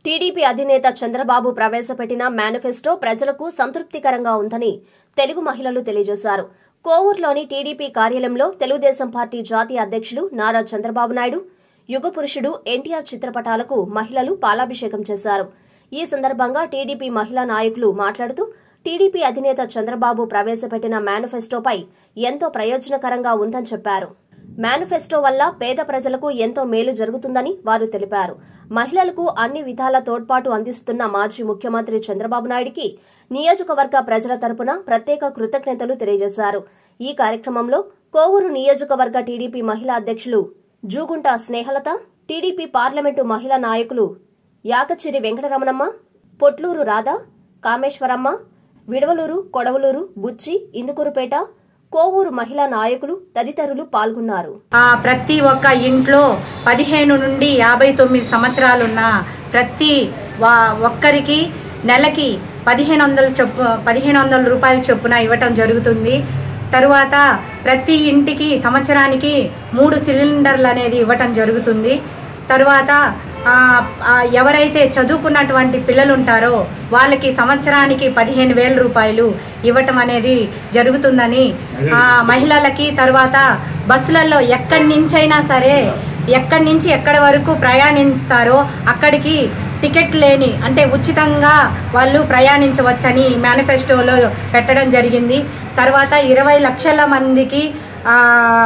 TDP అధినేత చంద్రబాబు ప్రవేశపెట్టిన manifesto ప్రజలకు సంతృప్తికరంగా ఉందని తెలుగు మహిళలు తెలియజేశారు కోవూరులోని టీడీపీ కార్యాలయంలో తెలుగుదేశం పార్టీ జాతీయ అధ్యక్షులు నారా చంద్రబాబు నాయుడు యుగ పురుషుడు ఎన్టీఆర్ చిత్రపటాలకు మహిళలు పాలాభిషేకం చేశారు ఈ సందర్భంగా టీడీపీ మహిళా నాయకులు మాట్లాడుతూ టీడీపీ అధినేత చంద్రబాబు ప్రవేశపెట్టిన మేనిఫెస్టోపై ఎంతో ప్రయోజనకరంగా ఉందని చెప్పారు మేనిఫెస్టో వల్ల పేద ప్రజలకు ఎంతో మేలు జరుగుతుందని వారు తెలిపారు మహిళలకు అన్ని విధాల తోడ్పాటు అందిస్తున్న మాజీ ముఖ్యమంత్రి చంద్రబాబు నాయుడికి నియోజకవర్గ ప్రజల తరపున ప్రత్యేక కృతజ్ఞతలు తెలియజేశారు ఈ కార్యక్రమంలో కోవూరు నియోజకవర్గ టీడీపీ మహిళా అధ్యక్షులు జూగుంట స్నేహలత టీడీపీ పార్లమెంటు మహిళా నాయకులు యాకచిరి వెంకటరమణమ్మ పొట్లూరు రాధ కామేశ్వరమ్మ విడవలూరు కొడవలూరు బుచ్చి ఇందుకూరుపేట కోవూరు మహిళా నాయకులు తదితరులు పాల్గొన్నారు ఆ ప్రతి ఒక్క ఇంట్లో పదిహేను నుండి యాభై తొమ్మిది సంవత్సరాలున్న ప్రతి వా- ఒక్కరికి నెలకి పదిహేను వందల చొప్పు పదిహేను వందల రూపాయల చొప్పున ఇవ్వటం జరుగుతుంది తరువాత ప్రతి ఇంటికి సంవత్సరానికి మూడు సిలిండర్లు అనేది ఇవ్వటం జరుగుతుంది తరువాత ఆ, ఆ, ఎవరైతే చదువుకున్నటువంటి పిల్లలు ఉంటారో వాళ్ళకి సంవత్సరానికి పదిహేను వేల రూపాయలు ఇవ్వటం అనేది జరుగుతుందని ఆ, మహిళలకి తర్వాత బస్సులలో ఎక్కడి నుంచైనా సరే ఎక్కడి నుంచి ఎక్కడి వరకు ప్రయాణిస్తారో అక్కడికి టికెట్ లేని అంటే ఉచితంగా వాళ్ళు ప్రయాణించవచ్చని మేనిఫెస్టోలో పెట్టడం జరిగింది తర్వాత ఇరవై లక్షల మందికి ఆ,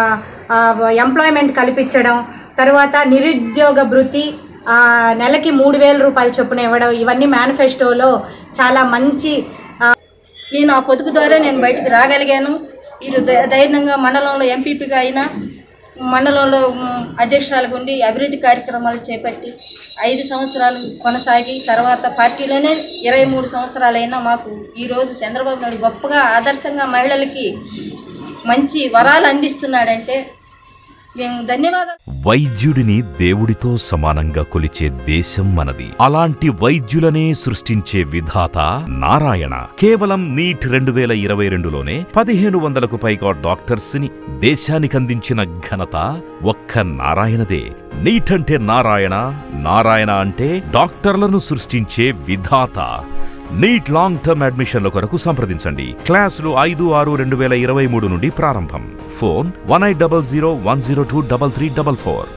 ఆ, ఎంప్లాయ్మెంట్ కల్పించడం తర్వాత నిరుద్యోగ భృతి ఆ, నెలకి మూడు వేల రూపాయలు చొప్పున ఇవ్వడం ఇవన్నీ మేనిఫెస్టోలో చాలా మంచి నేను ఆ పొదుపు ద్వారా నేను బయటకు రాగలిగాను వీరు ధై- ధైర్యంగా మండలంలో ఎంపీపీగా అయినా మండలంలో మ్, అధ్యక్షురాలుగా ఉండి అభివృద్ధి కార్యక్రమాలు చేపట్టి ఐదు సంవత్సరాలు కొనసాగి తర్వాత పార్టీలోనే ఇరవై మూడు సంవత్సరాలైనా మాకు ఈరోజు చంద్రబాబు నాయుడు గొప్పగా ఆదర్శంగా మహిళలకి మంచి వరాలు అందిస్తున్నాడంటే మేము ధన్యవాదాలు వైద్యుడిని దేవుడితో సమానంగా కొలిచే దేశం మనది అలాంటి వైద్యులనే సృష్టించే విధాత నారాయణ కేవలం నీట్ రెండు వేల ఇరవై రెండులోనే పదిహేను వందలకు పైగా డాక్టర్స్ ని దేశానికందించిన ఘనత ఒక్క నారాయణదే నీట్ అంటే నారాయణ నారాయణ అంటే డాక్టర్లను సృష్టించే విధాత నీట్ లాంగ్ టర్మ్ అడ్మిషన్ల కొరకు సంప్రదించండి క్లాసులు ఐదు ఆరు రెండు వేల ఇరవై మూడు నుండి ప్రారంభం phone one eight double zero one zero two double three double four